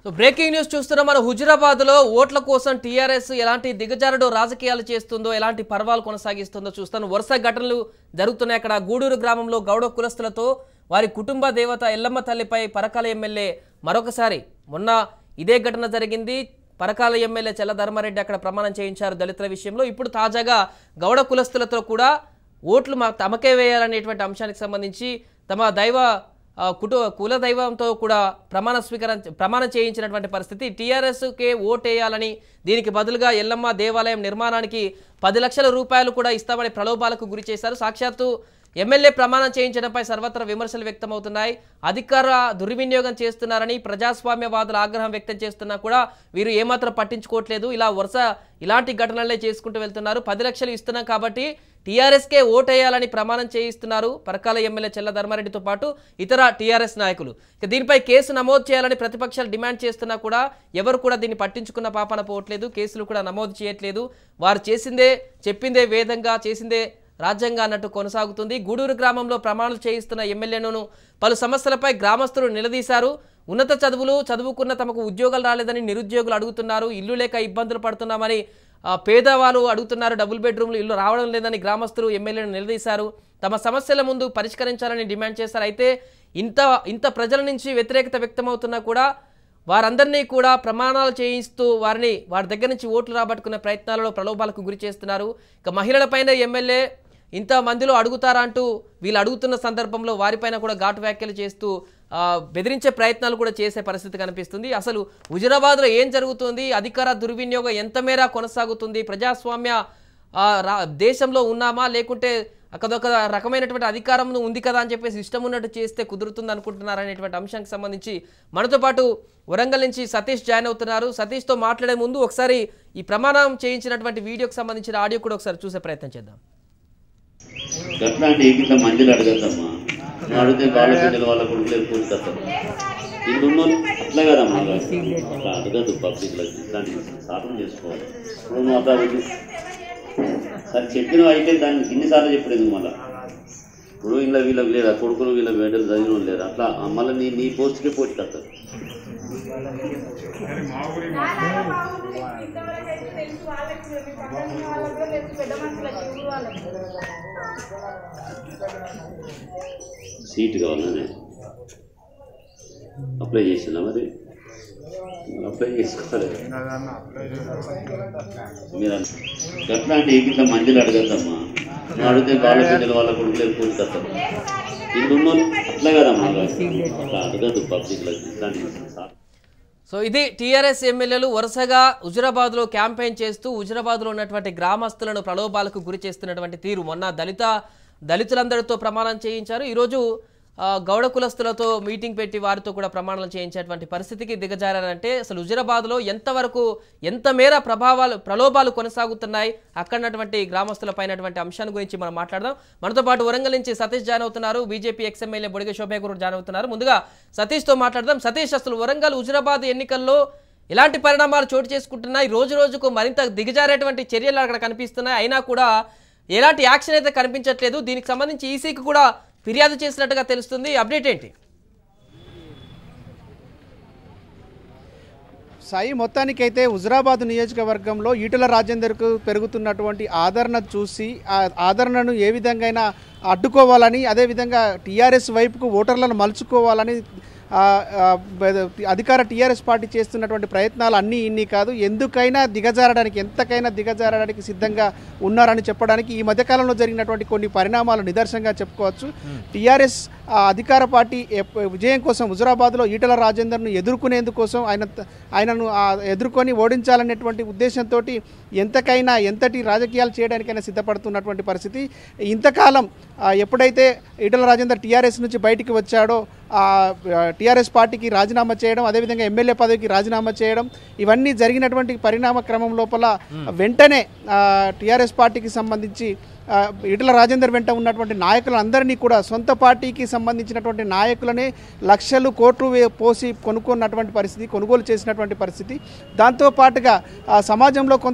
So breaking news చూస్తున్నాం మన హుజురాబాద్ లో ఓట్ల కోసం టీఆర్ఎస్ ఎలాంటి దిగజారుడు రాజకీయాలు చేస్తుందో ఎలాంటి పర్వాలు కొనసాగిస్తుందో చూస్తాను వరుస ఘటనలు జరుగుతున్నాయి అక్కడ గూడూరు గ్రామంలో గౌడ కులస్తులతో వారి కుటుంబ దేవత ఎల్లమ్మ తల్లిపై పరకాల ఎమ్మెల్యే మరొకసారి మొన్న ఇదే ఘటన జరిగింది పరకాల ఎమ్మెల్యే చెల్ల ధర్మారెడ్డి అక్కడ ప్రమాణం చేయించారు దళితుల విషయంలో ఇప్పుడు తాజాగా గౌడ కులస్తులతో కూడా ఓట్లు మా తమకే వేయాలనేటువంటి అంశానికి సంబంధించి తమ దైవ ఆ, కుటు కుల దైవంతో కూడా ప్రమాణ స్వీకారం ప్రమాణం చేయించినటువంటి పరిస్థితి టీఆర్ఎస్కే ఓటేయాలని దీనికి బదులుగా ఎల్లమ్మ దేవాలయం నిర్మాణానికి పది లక్షల రూపాయలు కూడా ఇస్తామని ప్రలోభాలకు గురి చేశారు సాక్షాత్తు ఎమ్మెల్యే ప్రమాణం చేయించడంపై సర్వత్రా విమర్శలు వ్యక్తమవుతున్నాయి అధికార దుర్వినియోగం చేస్తున్నారని ప్రజాస్వామ్యవాదుల ఆగ్రహం వ్యక్తం చేస్తున్నా కూడా వీరు ఏమాత్రం పట్టించుకోవట్లేదు ఇలా వరుస ఇలాంటి ఘటనలే చేసుకుంటూ వెళ్తున్నారు పది లక్షలు ఇస్తున్నాం కాబట్టి టీఆర్ఎస్కే ఓటేయాలని ప్రమాణం చేయిస్తున్నారు పరకాల ఎమ్మెల్యే చెల్ల ధర్మారెడ్డితో పాటు ఇతర టీఆర్ఎస్ నాయకులు ఇక దీనిపై కేసు నమోదు చేయాలని ప్రతిపక్షాలు డిమాండ్ చేస్తున్నా కూడా ఎవరు కూడా దీన్ని పట్టించుకున్న పాపన పోవట్లేదు కేసులు కూడా నమోదు చేయట్లేదు వారు చేసిందే చెప్పిందే వేదంగా చేసిందే రాజ్యంగా అన్నట్టు కొనసాగుతుంది గూడూరు గ్రామంలో ప్రమాణాలు చేయిస్తున్న ఎమ్మెల్యేను పలు సమస్యలపై గ్రామస్తులు నిలదీశారు ఉన్నత చదువులు చదువుకున్న తమకు ఉద్యోగాలు రాలేదని నిరుద్యోగులు అడుగుతున్నారు ఇల్లు లేక ఇబ్బందులు పడుతున్నామని ఆ, పేదవాళ్ళు అడుగుతున్నారు డబుల్ బెడ్రూమ్లు ఇల్లు రావడం లేదని గ్రామస్తులు ఎమ్మెల్యేను నిలదీశారు తమ సమస్యల ముందు పరిష్కరించాలని డిమాండ్ చేశారు అయితే ఇంత ఇంత ప్రజల నుంచి వ్యతిరేకత వ్యక్తమవుతున్నా కూడా వారందరినీ కూడా ప్రమాణాలు చేయిస్తూ వారిని వారి దగ్గర నుంచి ఓట్లు రాబట్టుకునే ప్రయత్నాలలో ప్రలోభాలకు గురి చేస్తున్నారు ఇక మహిళలపైన ఎమ్మెల్యే ఇంత మందిలో అడుగుతారా అంటూ వీళ్ళు అడుగుతున్న సందర్భంలో వారిపైన కూడా ఘాటు వ్యాఖ్యలు చేస్తూ ఆ, బెదిరించే ప్రయత్నాలు కూడా చేసే పరిస్థితి కనిపిస్తుంది అసలు హుజురాబాద్లో ఏం జరుగుతుంది అధికార దుర్వినియోగం ఎంత మేర కొనసాగుతుంది ప్రజాస్వామ్య ఆ, రా- దేశంలో ఉన్నామా లేకుంటే అక్కడొక రకమైనటువంటి అధికారం ఉంది కదా అని చెప్పేసి ఇష్టం ఉన్నట్టు చేస్తే కుదురుతుంది అనుకుంటున్నారు అనేటువంటి అంశానికి సంబంధించి మనతో పాటు వరంగల్ నుంచి సతీష్ జాయిన్ అవుతున్నారు సతీష్తో మాట్లాడే ముందు ఒకసారి ఈ ప్రమాణం చేయించినటువంటి వీడియోకి సంబంధించిన ఆడియో కూడా ఒకసారి చూసే ప్రయత్నం చేద్దాం గట్లా అంటే ఇట్లా మందిని అడగద్దమ్మా నువ్వు అడిగితే వాళ్ళ బిడ్డలు వాళ్ళ కొడుకులు కూర్చుతారు ఇది ఉన్నోళ్ళు అట్లా కదమ్మా అట్లా అడగద్దు పబ్లిక్లో దాన్ని సాధన చేసుకోవాలి ఇప్పుడు నువ్వు అట్లా ఇది సరే చెప్పినవి అయితే దాన్ని ఇన్నిసార్లు చెప్పాడు ఎందుకు మళ్ళా ఇప్పుడు ఇలా వీళ్ళకి లేదా కొడుకులు వీళ్ళ బిడ్డలు చదివిన లేరు అట్లా మళ్ళీ నీ నీ పోస్ట్కే పోటీ కడతారు సీట్ కావాలనే అప్లై చేసిందా మరి మరి అప్లై చేసుకోవాలి మీరు అన్న- ఎట్లా అంటే ఇట్లా మందిని అడగద్దమ్మా నువ్వు అడిగితే వాళ్ళ బిడ్డలు వాళ్ళ కొడుకులు కూర్చుతారు ఇది ఉన్నోళ్ళు అట్లా కదమ్మా అట్లా అడగద్దు పబ్లిక్లో దాన్ని సా- సో ఇది టీఆర్ఎస్ ఎమ్మెల్యేలు వరుసగా హుజురాబాద్లో క్యాంపెయిన్ చేస్తూ హుజురాబాద్లో ఉన్నటువంటి గ్రామస్తులను ప్రలోభాలకు గురి చేస్తున్నటువంటి తీరు మొన్న దళిత దళితులందరితో ప్రమాణం చేయించారు ఈరోజు ఆ, గౌడ కులస్తులతో మీటింగ్ పెట్టి వారితో కూడా ప్రమాణాలు చేయించేటువంటి పరిస్థితికి దిగజారారంటే అసలు హుజురాబాద్లో ఎంతవరకు ఎంత మేర ప్రభావాలు ప్రలోభాలు కొనసాగుతున్నాయి అక్కడటువంటి గ్రామస్తుల పైనటువంటి అంశాన్ని గురించి మనం మాట్లాడదాం మనతో పాటు వరంగల్ నుంచి సతీష్ జాయిన్ అవుతున్నారు బీజేపీ ఎక్స్ఎమ్మెల్యే బొడిగ శోభే గురు జాయిన్ అవుతున్నారు ముందుగా సతీష్తో మాట్లాడదాం సతీష్ అసలు వరంగల్ హుజురాబాద్ ఎన్నికల్లో ఎలాంటి పరిణామాలు చోటు చేసుకుంటున్నాయి రోజు రోజుకు మరింత దిగజారేటువంటి చర్యలు అక్కడ కనిపిస్తున్నాయి అయినా కూడా ఎలాంటి యాక్షన్ అయితే కనిపించట్లేదు దీనికి సంబంధించి ఈసీకి కూడా ఫిర్యాదు చేసినట్టుగా తెలుస్తుంది అప్డేట్ ఏంటి సాయి మొత్తానికైతే హుజరాబాద్ నియోజకవర్గంలో ఈటల రాజేందర్కు పెరుగుతున్నటువంటి ఆదరణ చూసి ఆ ఆదరణను ఏ విధంగా అడ్డుకోవాలని అదేవిధంగా టీఆర్ఎస్ వైపుకు ఓటర్లను మలుచుకోవాలని ఆ, ఆ, బెద- అధికార టీఆర్ఎస్ పార్టీ చేస్తున్నటువంటి ప్రయత్నాలు అన్నీ ఇన్ని కాదు ఎందుకైనా దిగజారడానికి ఎంతకైనా దిగజారడానికి సిద్ధంగా ఉన్నారని చెప్పడానికి ఈ మధ్యకాలంలో జరిగినటువంటి కొన్ని పరిణామాలు నిదర్శనంగా చెప్పుకోవచ్చు టీఆర్ఎస్ అధికార పార్టీ ఎప్- విజయం కోసం హుజరాబాద్లో ఈటల రాజేందర్ను ఎదుర్కొనేందుకోసం ఆయన ఆయనను ఆ, ఎదుర్కొని ఓడించాలనేటువంటి ఉద్దేశంతో ఎంతకైనా ఎంతటి రాజకీయాలు చేయడానికైనా సిద్ధపడుతున్నటువంటి పరిస్థితి ఇంతకాలం ఆ, ఎప్పుడైతే ఈటల రాజేందర్ టీఆర్ఎస్ నుంచి బయటికి వచ్చాడో టీఆర్ఎస్ పార్టీకి రాజీనామా చేయడం అదేవిధంగా ఎమ్మెల్యే పదవికి రాజీనామా చేయడం ఇవన్నీ జరిగినటువంటి పరిణామ క్రమం లోపల వెంటనే టీఆర్ఎస్ పార్టీకి సంబంధించి ఆ, ఈటల రాజేందర్ వెంట ఉన్నటువంటి నాయకులందరినీ కూడా సొంత పార్టీకి సంబంధించినటువంటి నాయకులనే లక్షలు కోట్లు వే- పోసి కొనుక్కున్నటువంటి పరిస్థితి కొనుగోలు చేసినటువంటి పరిస్థితి దాంతో పాటుగా ఆ, సమాజంలో కొంత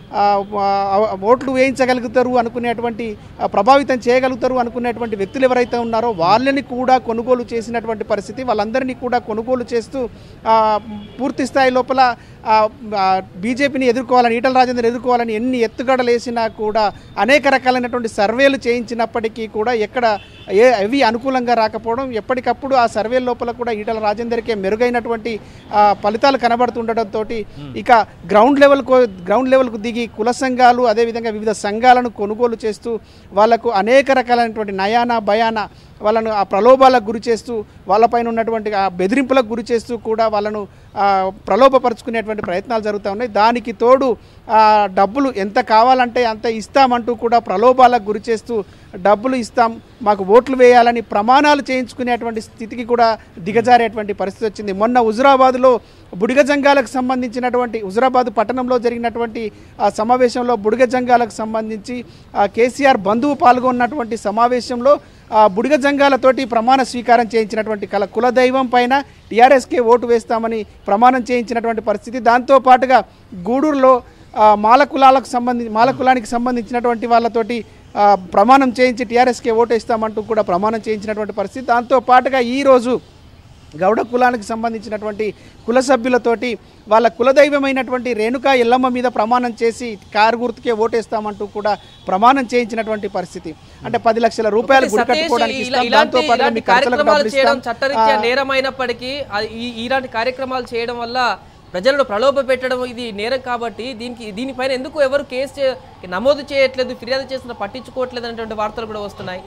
ఆ, ఆ, ఓట్లు వేయించగలుగుతారు అనుకునేటువంటి ఆ, ప్రభావితం చేయగలుగుతారు అనుకునేటువంటి వ్యక్తులు ఎవరైతే ఉన్నారో వాళ్ళని కూడా కొనుగోలు చేసినటువంటి పరిస్థితి వాళ్ళందరినీ కూడా కొనుగోలు చేస్తూ ఆ, పూర్తి స్థాయి లోపల బీజేపీని ఎదుర్కోవాలని ఈటల రాజేందర్ ఎదుర్కోవాలని ఎన్ని ఎత్తుగడలు వేసినా కూడా అనేక రకాలైనటువంటి సర్వేలు చేయించినప్పటికీ కూడా ఎక్కడ ఏ అవి అనుకూలంగా రాకపోవడం ఎప్పటికప్పుడు ఆ సర్వే లోపల కూడా ఈటల రాజేందర్కే మెరుగైనటువంటి ఆ, ఫలితాలు కనబడుతుండటంతో ఇక గ్రౌండ్ లెవెల్కు గ్రౌండ్ లెవెల్కు దిగి కుల సంఘాలు అదేవిధంగా వివిధ సంఘాలను కొనుగోలు చేస్తూ వాళ్లకు అనేక రకాలైనటువంటి నయాన భయాన వాళ్ళను ఆ ప్రలోభాలకు గురి చేస్తూ వాళ్ళపైన ఉన్నటువంటి ఆ బెదిరింపులకు గురి చేస్తూ కూడా వాళ్ళను ఆ, ప్రలోభపరుచుకునేటువంటి ప్రయత్నాలు జరుగుతూ ఉన్నాయి దానికి తోడు ఆ, డబ్బులు ఎంత కావాలంటే అంత ఇస్తామంటూ కూడా ప్రలోభాలకు గురి చేస్తూ డబ్బులు ఇస్తాం మాకు ఓట్లు వేయాలని ప్రమాణాలు చేయించుకునేటువంటి స్థితికి కూడా దిగజారేటువంటి పరిస్థితి వచ్చింది మొన్న హుజురాబాద్లో బుడిగ జంగాలకు సంబంధించినటువంటి హుజురాబాద్ పట్టణంలో జరిగినటువంటి ఆ సమావేశంలో బుడిగ జంగాలకు సంబంధించి ఆ కేసీఆర్ బంధువు పాల్గొన్నటువంటి సమావేశంలో ఆ బుడిగ జంగాలతోటి ప్రమాణ స్వీకారం చేయించినటువంటి కల కులదైవం పైన టీఆర్ఎస్కే ఓటు వేస్తామని ప్రమాణం చేయించినటువంటి పరిస్థితి దాంతో పాటుగా గూడూరులో ఆ, మాల కులాలకు సంబంధించి మాల కులానికి సంబంధించినటువంటి వాళ్ళతోటి ఆ, ప్రమాణం చేయించి టీఆర్ఎస్కే ఓటు వేస్తామంటూ కూడా ప్రమాణం చేయించినటువంటి పరిస్థితి దాంతో పాటుగా ఈరోజు గౌడ కులానికి సంబంధించినటువంటి కుల సభ్యులతోటి వాళ్ళ కులదైవమైనటువంటి రేణుకా ఎల్లమ్మ మీద ప్రమాణం చేసి కారు గుర్తుకే ఓటేస్తామంటూ కూడా ప్రమాణం చేయించినటువంటి పరిస్థితి అంటే పది లక్షల రూపాయలు గుడి సతీష్, కట్టుకోవడానికి ఇలా- ఇస్తాం ఇలాంటి దాంతో పాటుగా ఇలాంటి మీ ఖర్చులకు కార్యక్రమాలు డబ్బులు చేయడం ఇస్తాం చట్టరీత్యా ఆ, నేరమైనప్పటికీ ఆ- ఈ- ఇలాంటి కార్యక్రమాలు చేయడం వల్ల ప్రజలను ప్రలోభ పెట్టడం ఇది నేరం కాబట్టి దీనికి దీనిపైన ఎందుకు ఎవరు కేసు చే- నమోదు చేయట్లేదు ఫిర్యాదు చేసిన పట్టించుకోవట్లేదు అనేటువంటి వార్తలు కూడా వస్తున్నాయి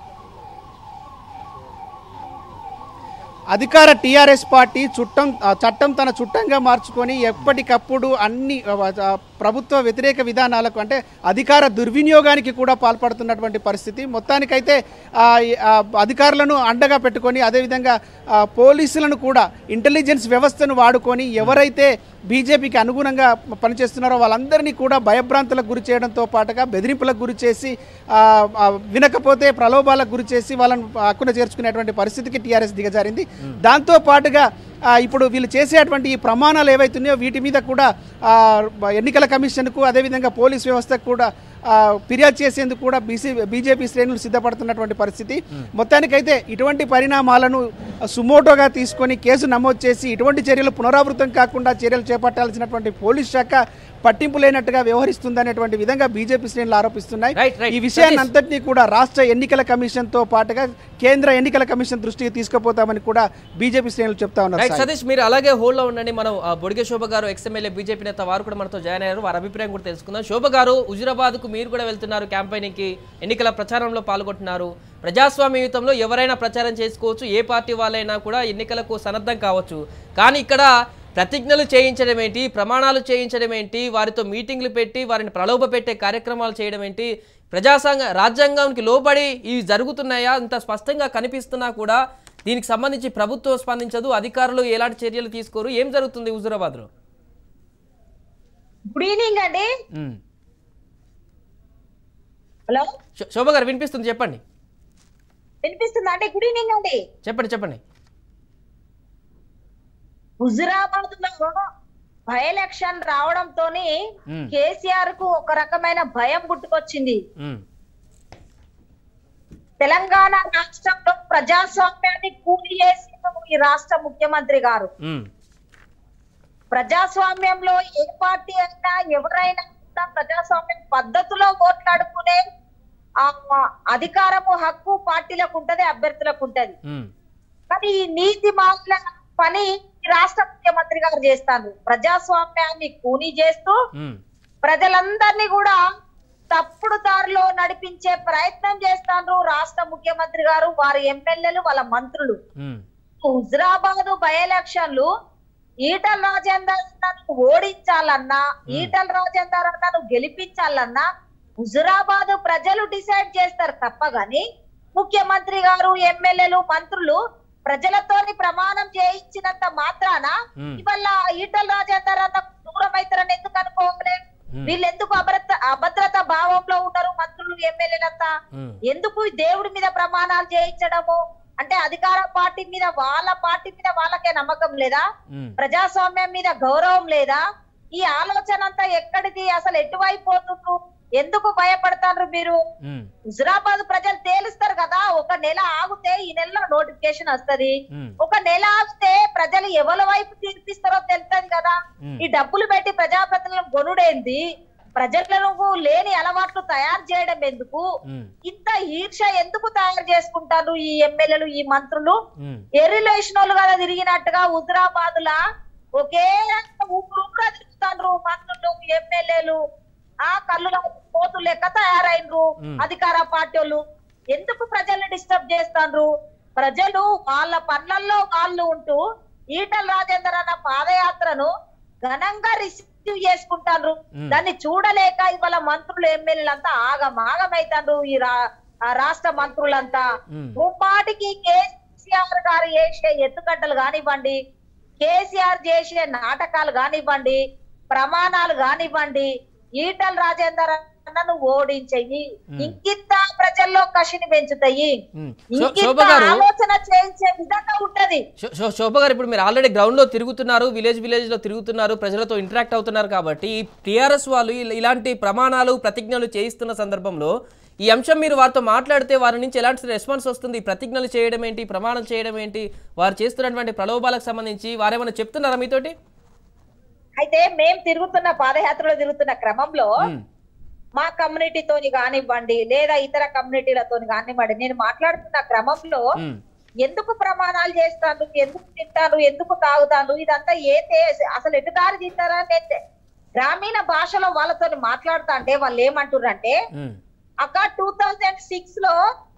అధికార టీఆర్ఎస్ పార్టీ చుట్టం ఆ చట్టం తన చుట్టంగా మార్చుకొని ఎప్పటికప్పుడు అన్ని ఆ, ఆ, ప్రభుత్వ వ్యతిరేక విధానాలకు అంటే అధికార దుర్వినియోగానికి కూడా పాల్పడుతున్నటువంటి పరిస్థితి మొత్తానికైతే ఆ, ఈ, ఆ, అధికారులను అండగా పెట్టుకొని అదేవిధంగా ఆ, పోలీసులను కూడా ఇంటెలిజెన్స్ వ్యవస్థను వాడుకొని ఎవరైతే బీజేపీకి అనుగుణంగా పనిచేస్తున్నారో వాళ్ళందరినీ కూడా భయభ్రాంతులకు గురి చేయడంతో పాటుగా బెదిరింపులకు గురి చేసి ఆ, ఆ, వినకపోతే ప్రలోభాలకు గురి చేసి వాళ్ళని హక్కున చేర్చుకునేటువంటి పరిస్థితికి టీఆర్ఎస్ దిగజారింది దాంతో పాటుగా ఆ, ఇప్పుడు వీళ్ళు చేసేటువంటి ఈ ప్రమాణాలు ఏవైతున్నాయో వీటి మీద కూడా ఆ, ఎన్నికల కమిషన్కు అదేవిధంగా పోలీస్ వ్యవస్థకు కూడా ఆ, ఫిర్యాదు చేసేందుకు కూడా బీసీ బీజేపీ శ్రేణులు సిద్ధపడుతున్నటువంటి పరిస్థితి మొత్తానికైతే ఇటువంటి పరిణామాలను సుమోటోగా తీసుకొని కేసు నమోదు చేసి ఇటువంటి చర్యలు పునరావృతం కాకుండా చర్యలు చేపట్టాల్సినటువంటి పోలీస్ శాఖ పట్టింపు లేనట్టుగా వ్యవహరిస్తుందనేటువంటి విధంగా బీజేపీ శ్రేణులు ఆరోపిస్తున్నాయి Right, right. ఈ విషయాన్ని అంతటినీ కూడా రాష్ట్ర ఎన్నికల కమిషన్ తో పాటుగా కేంద్ర ఎన్నికల కమిషన్ దృష్టికి తీసుకుపోతామని కూడా బీజేపీ శ్రేణులు చెప్తా ఉన్నారు రైట్ సాయి. సతీష్ మీరు అలాగే హోల్డ్ లో ఉండండి మనం ఆ, బొడిగె శోభ గారు ఎక్స్ఎమ్మెల్యే బీజేపీ నేత వారు కూడా మనతో జాయిన్ అయ్యారు వారి అభిప్రాయం కూడా తెలుసుకుందాం శోభ గారు హుజురాబాద్ కు మీరు కూడా వెళ్తున్నారు campaigning కి ఎన్నికల ప్రచారంలో పాల్గొంటున్నారు ప్రజాస్వామ్యయుతంలో ఎవరైనా ప్రచారం చేసుకోవచ్చు ఏ పార్టీ వాళ్ళైనా కూడా ఎన్నికలకు సన్నద్ధం కావచ్చు కానీ ఇక్కడ ప్రతిజ్ఞలు చేయించడం ఏంటి ప్రమాణాలు చేయించడం ఏంటి వారితో మీటింగ్లు పెట్టి వారిని ప్రలోభ పెట్టే కార్యక్రమాలు చేయడం ఏంటి ప్రజాసంఘ రాజ్యాంగానికి లోబడి ఇవి జరుగుతున్నాయా ఇంత స్పష్టంగా కనిపిస్తున్నా కూడా దీనికి సంబంధించి ప్రభుత్వం స్పందించదు అధికారులు ఎలాంటి చర్యలు తీసుకోరు ఏం జరుగుతుంది హుజురాబాద్లో గుడ్ ఈవినింగ్ అండి హలో శో- శోభ గారు వినిపిస్తుంది చెప్పండి వినిపిస్తుందా అండి గుడ్ ఈవినింగ్ అండి చెప్పండి చెప్పండి హుజురాబాద్ లో బై ఎలక్షన్ రావడంతోని మ్మ్. కేసీఆర్ కు ఒక రకమైన భయం పుట్టుకొచ్చింది ఉమ్, తెలంగాణ రాష్ట్రంలో ప్రజాస్వామ్యాన్ని కూలి చేసిండు ఈ రాష్ట్ర ముఖ్యమంత్రి గారు ఉమ్, ప్రజాస్వామ్యంలో ఏ పార్టీ అయినా ఎవరైనా కూడా ప్రజాస్వామ్యం పద్ధతిలో ఓట్లాడుకునే ఆ అధికారము హక్కు పార్టీలకు ఉంటది అభ్యర్థులకు ఉంటది ఉమ్, కానీ ఈ నీతి మాటల పని ఈ రాష్ట్ర ముఖ్యమంత్రి గారు చేస్తాను ప్రజాస్వామ్యాన్ని కూని చేస్తూ ఉమ్, ప్రజలందరినీ కూడా తప్పుడు దారిలో నడిపించే ప్రయత్నం చేస్తాను రాష్ట్ర ముఖ్యమంత్రి గారు వారి ఎమ్మెల్యేలు వాళ్ళ మంత్రులు ఉమ్, హుజరాబాద్ బై ఎలక్షన్లు ఈటల రాజేందర్ అన్నను ఓడించాలన్నా ఈటల రాజేందర్ అన్నను గెలిపించాలన్నా హుజురాబాద్ ప్రజలు డిసైడ్ చేస్తారు తప్ప గాని ముఖ్యమంత్రి గారు ఎమ్మెల్యేలు మంత్రులు ప్రజలతోని ప్రమాణం చేయించినంత మాత్రాన Hmm. ఇవాళ ఈటల రాజేందర్ అన్న దూరం అవుతారని ఎందుకు అనుకోవాలి Hmm. వీళ్ళు ఎందుకు అభద్రత అభద్రత భావంలో ఉన్నారు మంత్రులు ఎమ్మెల్యేలంతా ఉమ్, ఎందుకు ఈ దేవుడి మీద ప్రమాణాలు చేయించడము అంటే అధికార పార్టీ మీద వాళ్ళ పార్టీ మీద వాళ్ళకే నమ్మకం లేదా ఉమ్, ప్రజాస్వామ్యం మీద గౌరవం లేదా ఈ ఆలోచన అంతా ఎక్కడిది అసలు ఎటువైపు పోతుండ్రు ఎందుకు భయపడతారు మీరు ఉమ్, హుజరాబాద్ ప్రజలు తేలుస్తారు కదా ఒక నెల ఆగితే ఈ నెలలో నోటిఫికేషన్ వస్తది ఉమ్, ఒక నెల ఆగితే ప్రజలు ఎవరి వైపు తీర్పిస్తారో తెలుస్తుంది కదా ఉమ్, ఈ డబ్బులు పెట్టి ప్రజాప్రతినిధులను కొనుడేంది ప్రజలకు లేని అలవాట్లు తయారు చేయడం ఎందుకు ఉమ్, ఇంత ఈర్ష ఎందుకు తయారు చేసుకుంటారు ఈ ఎమ్మెల్యేలు ఈ మంత్రులు ఉమ్, ఎర్రిలో వేసిన వాళ్ళు కదా తిరిగినట్టుగా హుజరాబాద్ లా ఒకే ఊపిరి ఊపిరి తిరుగుతాండ్రు మంత్రులు ఎమ్మెల్యేలు ఆ కళ్ళు పోతు లెక్క తయారైనరు మ్. అధికార పార్టీ వాళ్ళు ఎందుకు ప్రజల్ని డిస్టర్బ్ చేస్తాండ్రు ప్రజలు వాళ్ళ పనులలో వాళ్ళు ఉంటూ ఈటల రాజేందర్ అన్న పాదయాత్రను ఘనంగా రిసీవ్ చేసుకుంటాండ్రు మ్. దాన్ని చూడలేక ఇవాళ మంత్రులు ఎమ్మెల్యేలంతా ఆగం ఆగమైతాండ్రు ఈ రా ఆ రాష్ట్ర మంత్రులంతా ఉమ్, ముమ్మాటికి కేసీఆర్ గారు చేసే ఎత్తుకట్టలు కానివ్వండి కేసీఆర్ చేసే నాటకాలు కానివ్వండి ప్రమాణాలు కానివ్వండి ఈటల రాజేందర్ అన్నను ఓడించయి మ్. ఇంకింత ప్రజల్లో కషిని పెంచుతాయి ఉమ్. శో- శోభ ఇంకింత గారు ఆలోచన చేయించే విధంగా ఉంటది శో- శో- శోభ గారు ఇప్పుడు మీరు ఆల్రెడీ గ్రౌండ్ లో తిరుగుతున్నారు విలేజ్ విలేజ్ లో తిరుగుతున్నారు ప్రజలతో ఇంటరాక్ట్ అవుతున్నారు కాబట్టి ఈ టీఆర్ఎస్ వాళ్ళు ఇల- ఇలాంటి ప్రమాణాలు ప్రతిజ్ఞలు చేయిస్తున్న సందర్భంలో ఈ అంశం మీరు వారితో మాట్లాడితే వారి నుంచి ఎలాంటి రెస్పాన్స్ వస్తుంది ఈ ప్రతిజ్ఞలు చేయడం ఏంటి ప్రమాణం చేయడం ఏంటి వారు చేస్తున్నటువంటి ప్రలోభాలకు సంబంధించి వారేమైనా చెప్తున్నారా మీతోటి అయితే మేం తిరుగుతున్న పాదయాత్రలో తిరుగుతున్న క్రమంలో ఉమ్, మా కమ్యూనిటీతోని కానివ్వండి లేదా ఇతర కమ్యూనిటీలతోని కానివ్వండి నేను మాట్లాడుతున్న క్రమంలో ఉమ్, ఎందుకు ప్రమాణాలు చేస్తాను ఎందుకు తింటాను ఎందుకు తాగుతాను ఇదంతా ఏ తే- అసలు ఎటు దారి తీస్తారా నేను తె- గ్రామీణ భాషలో వాళ్ళతో మాట్లాడుతా అంటే వాళ్ళు ఏమంటుర్రంటే ఉమ్, అక్క టూ థౌజండ్ సిక్స్ లో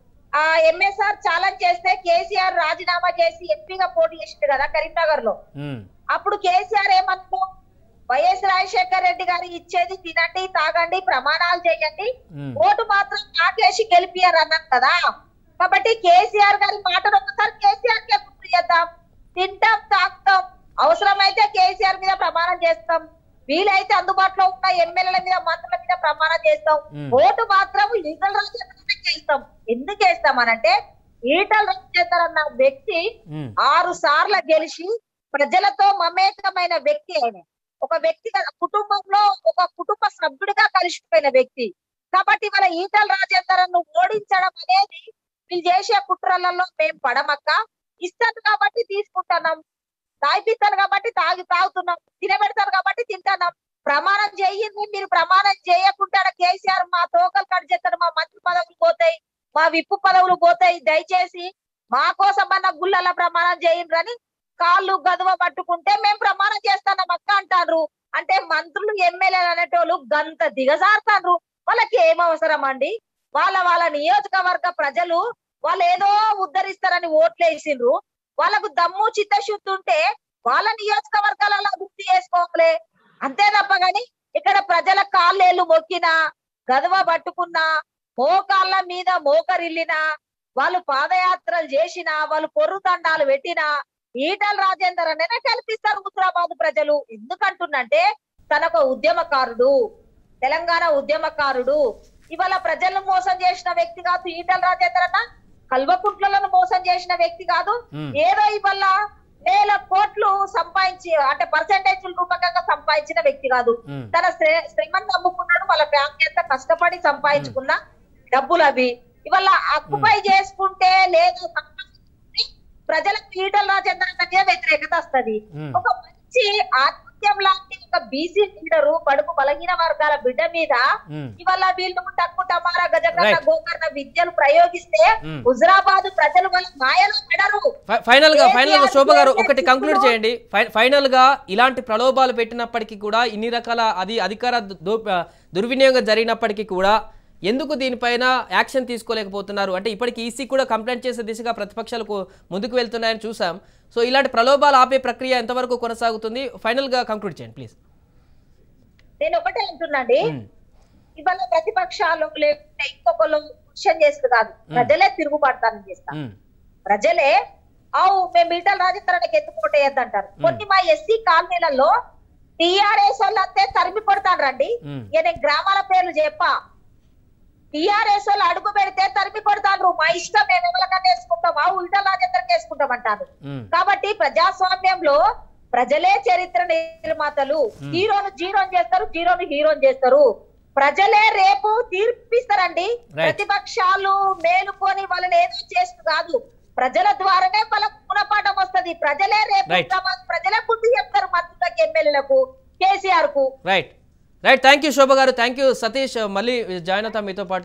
ఆ ఎంఎస్ఆర్ ఛాలెంజ్ చేస్తే కేసీఆర్ రాజీనామా చేసి ఎంపీగా పోటీ చేసిండు కదా కరీంనగర్ లో ఉమ్, అప్పుడు కేసీఆర్ ఏమన్నా వైఎస్ రాజశేఖర్ రెడ్డి గారు ఇచ్చేది తినండి తాగండి ప్రమాణాలు చేయండి ఉమ్, ఓటు మాత్రం నాకేసి గెలిపియారు అన్నాం కదా కాబట్టి కేసీఆర్ గారి మాటను ఒకసారి కేసీఆర్ కే గుర్తు చేద్దాం తింటాం తాగుతాం అవసరమైతే కేసీఆర్ మీద ప్రమాణం చేస్తాం వీలైతే అందుబాటులో ఉన్న ఎమ్మెల్యేల మీద మంత్రుల మీద ప్రమాణం చేస్తాం మ్మ్. ఓటు మాత్రం ఈటల రాజేంద్ర చేస్తాం ఎందుకు వేస్తాం అనంటే ఈటల రాజేందర్ అన్న వ్యక్తి ఉమ్, ఆరు సార్లు గెలిచి ప్రజలతో మమేకమైన వ్యక్తి ఆయన ఒక వ్యక్తి కుటుంబంలో ఒక కుటుంబ సభ్యుడిగా కలిసిపోయిన వ్యక్తి కాబట్టి వాళ్ళ ఈటల రాజేందర్ను ఓడించడం అనేది వీళ్ళు చేసే కుట్రలలో మేము పడమక్క ఇస్తాను కాబట్టి తీసుకుంటున్నాం తాగిపిస్తాను కాబట్టి తాగి తాగుతున్నాం తినబెడతారు కాబట్టి తింటున్నాం ప్రమాణం చేయండి మీరు ప్రమాణం చేయకుండా కేసీఆర్ మా తోకలు కట్ చేస్తాడు మా మంత్రి పదవులు పోతాయి మా విప్పు పదవులు పోతాయి దయచేసి మా కోసం అన్న గుళ్ళల ప్రమాణం చేయండి అని కాళ్ళు గదువ పట్టుకుంటే మేము ప్రమాణం చేస్తాం అక్క అంటారు అంటే మంత్రులు ఎమ్మెల్యేలు అనేటోళ్ళు గంత దిగజారుతారు వాళ్ళకి ఏం అవసరం అండి వాళ్ళ వాళ్ళ నియోజకవర్గ ప్రజలు వాళ్ళు ఏదో ఉద్ధరిస్తారని ఓట్లేసిండ్రు వాళ్ళకు దమ్ము చిత్తశుద్ధి ఉంటే వాళ్ళ నియోజకవర్గాలలో గుర్తు చేసుకోవాలి అంతే తప్ప గాని ఇక్కడ ప్రజల కాళ్ళేళ్ళు మొక్కినా గదవ పట్టుకున్నా మోకాళ్ళ మీద మోకరిల్లినా వాళ్ళు పాదయాత్రలు చేసినా వాళ్ళు పొర్రు దండాలు పెట్టినా ఈటల రాజేందర్ అనేనే కల్పిస్తారు హుజరాబాద్ ప్రజలు ఎందుకంటున్నంటే తనొక ఉద్యమకారుడు తెలంగాణ ఉద్యమకారుడు ఇవాళ ప్రజలను మోసం చేసిన వ్యక్తి కాదు ఈటల రాజేందర్ అన్న కల్వకుంట్లను మోసం చేసిన వ్యక్తి కాదు ఉమ్, ఏదో ఇవాళ వేల కోట్లు సంపాదించి అంటే పర్సెంటేజ్ రూపకంగా సంపాదించిన వ్యక్తి కాదు ఉమ్, తన శ్రే- శ్రమను నమ్ముకున్నాడు వాళ్ళ ఫ్యామిలీ అంతా కష్టపడి సంపాదించుకున్న డబ్బులు అవి ఇవాళ అక్కుపై చేసుకుంటే లేదు సంపాదించుకుంటే ప్రజలకు ఈటల రాజేంద్ర మీద వ్యతిరేకత వస్తది ఉమ్. ఒక మంచి ఆత్మహత్యం లాంటి ఒక బీసీ లీడరు బడుగు బలహీన వర్గాల బిడ్డ మీద ఉమ్. ఇవాళ వీళ్ళు తక్కువ టమారా గజకర్ణ Right. గోకర్ణ విద్యలు ప్రయోగిస్తే Hmm. హుజరాబాద్ ప్రజలు వాళ్ళ మాయలో పెడరు ఫై- ఫైనల్ గా ఫైనల్ గా కేసీఆర్ శోభ గారు చేసే ఒకటి కంక్లూడ్ చిక్కులు- చేయండి ఫై- ఫైనల్ గా ఇలాంటి ప్రలోభాలు పెట్టినప్పటికీ కూడా ఇన్ని రకాల అది అధికార దు- దుర్వినియోగం జరిగినప్పటికీ కూడా ఎందుకు దీనిపైన యాక్షన్ తీసుకోలేకపోతున్నారు అంటే ఇప్పటికి ఈసీ కూడా కంప్లైంట్ చేసే దిశగా ప్రతిపక్షాలకు ముందుకు వెళ్తున్నాయని చూసాం సో ఇలాంటి ప్రలోభాలు ఆపే ప్రక్రియ ఎంతవరకు కొనసాగుతుంది ఫైనల్ గా కంక్లూడ్ చేయండి ప్లీజ్ నేను ఒకటే అంటున్నాండి ఇవాళ ప్రతిపక్షాలు లేకుంటే ఇంకొకరు క్వశ్చన్ చేస్తుంది కాదు ప్రజలే తిరుగుబాటుతానం చేస్తారు ప్రజలే ఆవు మేము ఈటల రాజేంద్రానికి ఎందుకు ఓటేయద్దంటారు కొన్ని మా ఎస్సీ కాలనీలలో టిఆర్ఎస్ వాళ్ళు అంతే తరిమి కొడతాను రండి ఇక నేను గ్రామాల పేర్లు చెప్పా టిఆర్ఎస్ వాళ్ళు అడుగు పెడితే తరిమి కొడతాను మా ఇష్టం మేము ఎవరికన్నా వేసుకుంటాం ఆ ఈటల రాజేంద్రకి వేసుకుంటాం అంటారు కాబట్టి ప్రజాస్వామ్యంలో ప్రజలే చరిత్ర నిర్మాతలు హీరోను జీరోని చేస్తారు జీరోను హీరోని చేస్తారు ప్రజలే రేపు తీర్పిస్తారండి Right. ప్రతిపక్షాలు మేలుకొని వాళ్ళని ఏదో చేస్తూ కాదు ప్రజల ద్వారానే వాళ్ళకు గుణపాఠం వస్తది ప్రజలే రేపు Right. తమ- ప్రజలే బుద్ధి చెప్తారు మంత్రులకు ఎమ్మెల్యేలకు కేసీఆర్ కు right right thank you Shobha గారు థ్యాంక్ యూ సతీష్ మళ్ళీ జాయిన్ అవుతాం మీతో పాటు